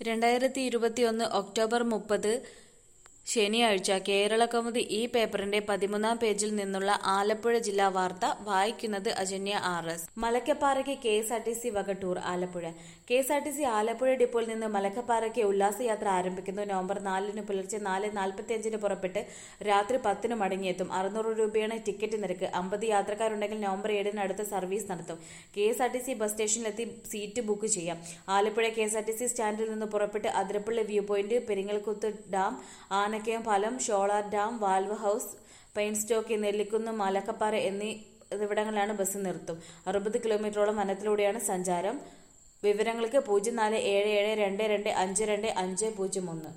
രണ്ടായിരത്തി ഇരുപത്തിയൊന്ന് ഒക്ടോബർ മുപ്പത് ശനിയാഴ്ച കേരളകൗമുദി ഈ പേപ്പറിന്റെ പതിമൂന്നാം പേജിൽ നിന്നുള്ള ആലപ്പുഴ ജില്ലാ വാർത്ത വായിക്കുന്നത് അജന്യ ആർ എസ് മലക്കപ്പാറയ്ക്ക് K S R T C വക tour Alappuzha K S R T C Alappuzha ഡിപ്പോയിൽ നിന്ന് മലക്കപ്പാറയ്ക്ക് ഉല്ലാസയാത്ര ആരംഭിക്കുന്നു നവംബർ നാലിന് പുലർച്ചെ നാല് നാൽപ്പത്തിയഞ്ചിന് പുറപ്പെട്ട് രാത്രി പത്തിന് മടങ്ങിയെത്തും അറുന്നൂറ് രൂപയാണ് ടിക്കറ്റ് നിരക്ക് അമ്പത് യാത്രക്കാരുണ്ടെങ്കിൽ നവംബർ ഏഴിന് അടുത്ത സർവീസ് നടത്തും K S R T C bus സ്റ്റേഷനിലെത്തി സീറ്റ് ബുക്ക് ചെയ്യാം Alappuzha K S R T C സ്റ്റാൻഡിൽ നിന്ന് പുറപ്പെട്ട് Athirappilly view point Peringalkuthu dam Anakkayam പാലം Sholayar dam valve house penstock Nellikkunnu Malakkappara എന്നീ ഇവിടങ്ങളിലാണ് ബസ് നിർത്തും അറുപത് കിലോമീറ്ററോളം വനത്തിലൂടെയാണ് സഞ്ചാരം വിവരങ്ങൾക്ക് പൂജ്യം നാല് ഏഴ് ഏഴ് രണ്ട് രണ്ട് അഞ്ച് രണ്ട് അഞ്ച് പൂജ്യം ഒന്ന്